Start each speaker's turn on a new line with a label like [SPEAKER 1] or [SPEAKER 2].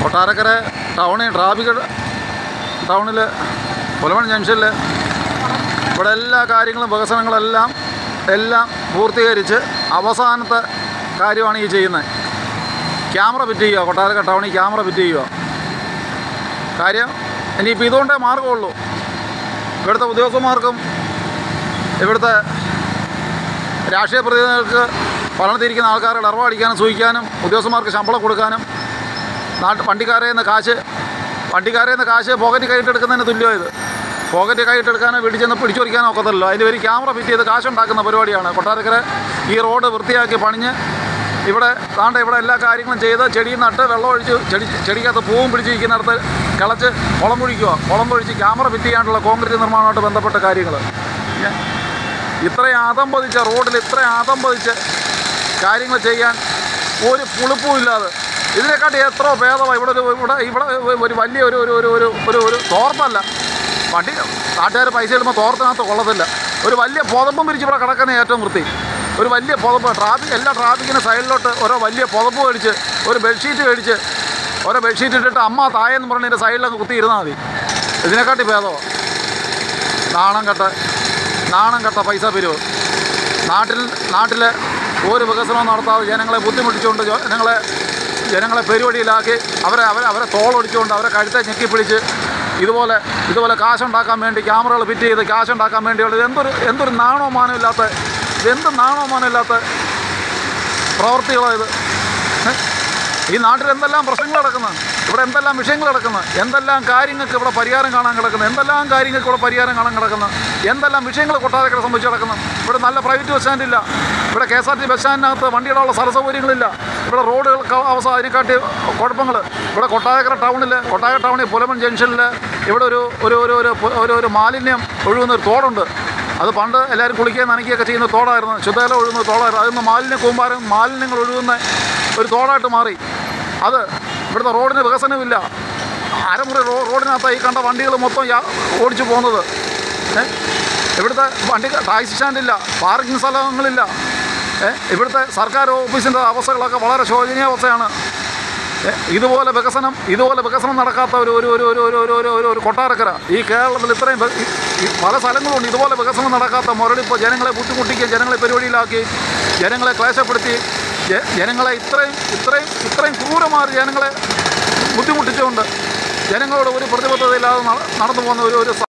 [SPEAKER 1] കൊട്ടാരക്കര ടൗണിൽ ട്രാഫിക് ടൗണിൽ പുലമൺ ജംഗ്ഷനിൽ ഇവിടെ എല്ലാ കാര്യങ്ങളും വികസനങ്ങളെല്ലാം എല്ലാം പൂർത്തീകരിച്ച് അവസാനത്തെ കാര്യമാണ് ഈ ചെയ്യുന്നത് ക്യാമറ ഫിറ്റ് ചെയ്യുക കൊട്ടാരക്കര ടൗണിൽ ക്യാമറ ഫിറ്റ് ചെയ്യുക കാര്യം ഇനിയിപ്പോൾ ഇതുകൊണ്ടേ മാർഗമുള്ളൂ ഇവിടുത്തെ ഉദ്യോഗസ്ഥന്മാർക്കും ഇവിടുത്തെ രാഷ്ട്രീയ പ്രതിനിധികൾക്ക് ഭരണത്തിരിക്കുന്ന ആൾക്കാരുടെ ഇടർവാടിക്കാനും സൂഹിക്കാനും ഉദ്യോഗസ്ഥന്മാർക്ക് ശമ്പളം കൊടുക്കാനും നാട്ട് വണ്ടിക്കാരെ നിന്ന് കാശ് വണ്ടിക്കാരെ നിന്ന് കാശ് പോക്കറ്റ് കൈയിട്ടെടുക്കുന്നതിന് തുല്യമായത് പോക്കറ്റ് കൈയിട്ടെടുക്കാനോ വീട്ടിൽ ചെന്ന് പിടിച്ചൊരിക്കാനോ ഒക്കത്തല്ലോ അതിന് ഒരു ക്യാമറ ഫിറ്റ് ചെയ്ത് കാശുണ്ടാക്കുന്ന പരിപാടിയാണ് കൊട്ടാരക്കര ഈ റോഡ് വൃത്തിയാക്കി പണിഞ്ഞ് ഇവിടെ താണ്ട ഇവിടെ എല്ലാ കാര്യങ്ങളും ചെയ്ത് ചെടി നട്ട് വെള്ളം ഒഴിച്ച് ചെടി ചെടിക്കകത്ത് പൂവും പിടിച്ചിരിക്കുന്നിടത്ത് കിളച്ച് കുളം കുഴിക്കുക കുളം കുഴിച്ച് ക്യാമറ ഫിറ്റ് ചെയ്യാനുള്ള കോൺക്രീറ്റ് നിർമ്മാണമായിട്ട് ബന്ധപ്പെട്ട കാര്യങ്ങൾ ഇത്രയും ആദം പതിച്ച റോഡിൽ ഇത്രയും ആദം പതിച്ച് കാര്യങ്ങൾ ചെയ്യാൻ ഒരു പുളിപ്പും ഇല്ലാതെ ഇതിനെക്കാട്ടി എത്രയോ ഭേദമാണ് ഇവിടെ ഒരു ഇവിടെ ഇവിടെ ഒരു വലിയ ഒരു ഒരു ഒരു ഒരു ഒരു ഒരു തോർത്തല്ല വണ്ടി നാട്ടുകാർ പൈസ ഇടുമ്പോൾ തോർത്തിനകത്ത് കൊള്ളത്തില്ല ഒരു വലിയ പുതമ്പും പിരിച്ച് ഇവിടെ കിടക്കുന്ന ഏറ്റവും വൃത്തി ഒരു വലിയ പുതപ്പ് ട്രാഫിക് എല്ലാ ട്രാഫിക്കിൻ്റെ സൈഡിലോട്ട് ഓരോ വലിയ പുതപ്പ് മേടിച്ച് ഒരു ബെഡ്ഷീറ്റ് മേടിച്ച് ഓരോ ബെഡ്ഷീറ്റ് ഇട്ടിട്ട് അമ്മ തായെന്ന് പറഞ്ഞ് ഇതിൻ്റെ സൈഡിലൊക്കെ കുത്തി ഇരുന്നാൽ മതി ഇതിനെക്കാട്ടി ഭേദമാണ് നാണം കെട്ട നാണം കെട്ട പൈസ പിരിവ് നാട്ടിൽ നാട്ടിൽ ഒരു വികസനവും നടത്താതെ ജനങ്ങളെ ബുദ്ധിമുട്ടിച്ചുകൊണ്ട് ജോ- ജനങ്ങളെ ജനങ്ങളെ പെരുവടിയിലാക്കി അവരെ അവരെ അവരെ തോളൊടിച്ചുകൊണ്ട് അവരെ കഴുത്തെ ഞെക്കിപ്പിടിച്ച് ഇതുപോലെ ഇതുപോലെ കാശുണ്ടാക്കാൻ വേണ്ടി ക്യാമറകൾ ഫിറ്റ് ചെയ്ത് കാശുണ്ടാക്കാൻ വേണ്ടിയുള്ളത് എന്തൊരു എന്തൊരു നാണോ മാനോ ഇല്ലാത്ത എന്ത് നാണോ മാനോ ഇല്ലാത്ത പ്രവർത്തികളോ ഇത് ഏ? ഈ നാട്ടിൽ എന്തെല്ലാം പ്രശ്നങ്ങൾ നടക്കുന്നത് ഇവിടെ എന്തെല്ലാം വിഷയങ്ങൾ നടക്കുന്നത് എന്തെല്ലാം കാര്യങ്ങൾക്ക് ഇവിടെ പരിഹാരം കാണാൻ കിടക്കുന്നത് എന്തെല്ലാം കാര്യങ്ങൾക്ക് ഇവിടെ പരിഹാരം കാണാൻ കിടക്കുന്നത് എന്തെല്ലാം വിഷയങ്ങൾ കൊട്ടാരക്കര സംബന്ധിച്ച് കിടക്കുന്നത് ഇവിടെ നല്ല പ്രൈവറ്റ് ബസ് സ്റ്റാൻഡില്ല ഇവിടെ K S R T bus സ്റ്റാൻഡിനകത്ത് വണ്ടിയിടാനുള്ള സ്ഥല സൗകര്യങ്ങളില്ല ഇവിടെ റോഡുകൾക്ക് അവസ്ഥ അതിനെക്കാട്ടി കുഴപ്പങ്ങൾ ഇവിടെ കൊട്ടാരക്കര ടൗണിൽ കൊട്ടാരക്കര ടൗണിൽ പുലമൺ ജംഗ്ഷനിൽ ഇവിടെ ഒരു ഒരു ഒരു ഒരു ഒരു ഒരു മാലിന്യം ഒഴുകുന്ന ഒരു തോടുണ്ട് അത് പണ്ട് എല്ലാവരും കുളിക്കുകയും നനയ്ക്കുകയൊക്കെ ചെയ്യുന്ന തോടായിരുന്നു ശുദ്ധജലം ഒഴുകുന്ന തോടായിരുന്നു അതിൽ നിന്ന് മാലിന്യ കൂമ്പാരം മാലിന്യങ്ങൾ ഒഴുകുന്ന ഒരു തോടായിട്ട് മാറി അത് ഇവിടുത്തെ റോഡിന് വികസനമില്ല അരമുറി റോ റോഡിനകത്ത് ഈ കണ്ട വണ്ടികൾ മൊത്തം യാ- ഓടിച്ചു പോകുന്നത് ഏ? ഇവിടുത്തെ വണ്ടി ടാക്സി സ്റ്റാൻഡില്ല പാർക്കിംഗ് സ്ഥലങ്ങളില്ല ഏ? ഇവിടുത്തെ സർക്കാർ ഓഫീസിൻ്റെ അവസ്ഥകളൊക്കെ വളരെ ശോചനീയാവസ്ഥയാണ് ഏ, ഇതുപോലെ വികസനം ഇതുപോലെ വികസനം നടക്കാത്ത ഒരു ഒരു ഒരു ഒരു ഒരു ഒരു ഒരു ഒരു ഒരു കൊട്ടാരക്കര ഈ കേരളത്തിൽ ഇത്രയും വി- ഈ- ഈ പല സ്ഥലങ്ങളുണ്ട് ഇതുപോലെ വികസനം നടക്കാത്ത മുരളിപ്പോൾ ജനങ്ങളെ ബുദ്ധിമുട്ടിക്കുകയും ജനങ്ങളെ പരിപാടിയിലാക്കി ജനങ്ങളെ ക്ലേശപ്പെടുത്തി ജ- ജനങ്ങളെ ഇത്രയും ഇത്രയും ഇത്രയും ക്രൂരമാറി ജനങ്ങളെ ബുദ്ധിമുട്ടിച്ചുകൊണ്ട് ജനങ്ങളോട് ഒരു പ്രതിബദ്ധതയില്ലാതെ നട- നടന്നു പോകുന്ന ഒരു ഒരു